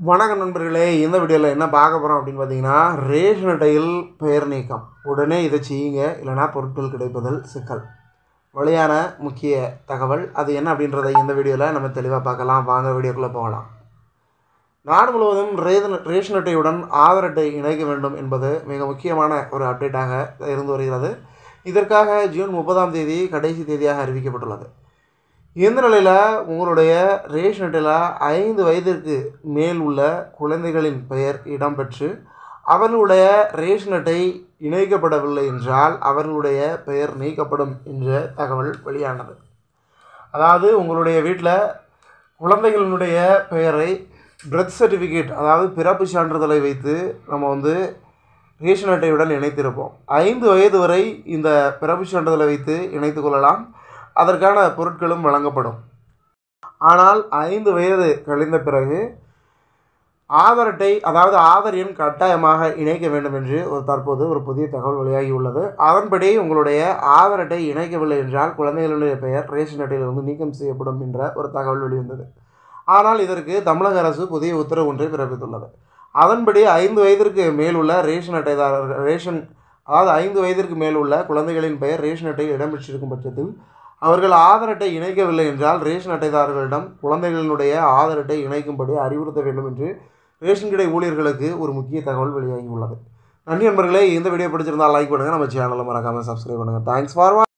வணக்கம் நண்பர்களே இந்த வீடியோவில் என்ன பார்க்க போகிறோம் அப்படின்னு பார்த்தீங்கன்னா ரேஷன் அட்டையில் பெயர் நீக்கம் உடனே இதை செய்யுங்க இல்லைனா பொருட்கள் கிடைப்பதில் சிக்கல் வழியான முக்கிய தகவல் அது என்ன அப்படின்றத இந்த வீடியோவில் நம்ம தெளிவாக பார்க்கலாம் வாங்க வீடியோக்குள்ளே போகலாம் நாடு முழுவதும் ரேதன் ரேஷன் அட்டையுடன் ஆதார் அட்டை இணைக்க வேண்டும் என்பது மிக முக்கியமான ஒரு அப்டேட்டாக இருந்து வருகிறது இதற்காக ஜூன் முப்பதாம் தேதி கடைசி தேதியாக அறிவிக்கப்பட்டுள்ளது இந்த நிலையில் உங்களுடைய ரேஷன் அட்டையில் ஐந்து வயதிற்கு மேல் உள்ள குழந்தைகளின் பெயர் இடம்பெற்று அவர்களுடைய ரேஷன் அட்டை இணைக்கப்படவில்லை என்றால் அவர்களுடைய பெயர் நீக்கப்படும் என்ற தகவல் வெளியானது அதாவது உங்களுடைய வீட்டில் குழந்தைகளினுடைய பெயரை பர்த் சர்டிஃபிகேட் அதாவது பிறப்பு சான்றிதழை வைத்து நம்ம வந்து ரேஷன் அட்டையுடன் இணைத்திருப்போம் ஐந்து வயது வரை இந்த பிறப்பு சான்றிதழை வைத்து இணைத்து கொள்ளலாம் அதற்கான பொருட்களும் வழங்கப்படும் ஆனால் ஐந்து வயது கழிந்த பிறகு ஆதார் அட்டை அதாவது ஆதார் எண் கட்டாயமாக இணைக்க வேண்டும் என்று ஒரு தற்போது ஒரு புதிய தகவல் வெளியாகி உள்ளது அதன்படி உங்களுடைய ஆதார் அட்டை இணைக்கவில்லை என்றால் குழந்தைகளுடைய பெயர் ரேஷன் அட்டையிலிருந்து நீக்கம் செய்யப்படும் என்ற ஒரு தகவல் வெளிவந்தது ஆனால் இதற்கு தமிழக அரசு புதிய உத்தரவு ஒன்றை பிறப்பித்துள்ளது அதன்படி ஐந்து வயதிற்கு மேலுள்ள ரேஷன் அட்டைதாரர்கள் ரேஷன் அதாவது ஐந்து வயதிற்கு மேலுள்ள குழந்தைகளின் பெயர் ரேஷன் அட்டையில் இடம்பெற்றிருக்கும் பட்சத்தில் அவர்கள் ஆதார் அட்டை இணைக்கவில்லை என்றால் ரேஷன் அட்டைதாரர்களிடம் குழந்தைகளினுடைய ஆதார் அட்டை இணைக்கும்படி அறிவுறுத்த வேண்டும் என்று ரேஷன் கடை ஊழியர்களுக்கு ஒரு முக்கிய தகவல் வெளியாகி உள்ளது நன்றி நண்பர்களே இந்த வீடியோ பிடிச்சிருந்தால் லைக் பண்ணுங்கள் நம்ம சேனலை மறக்காமல் சப்ஸ்கிரைப் பண்ணுங்கள் தேங்க்ஸ் ஃபார்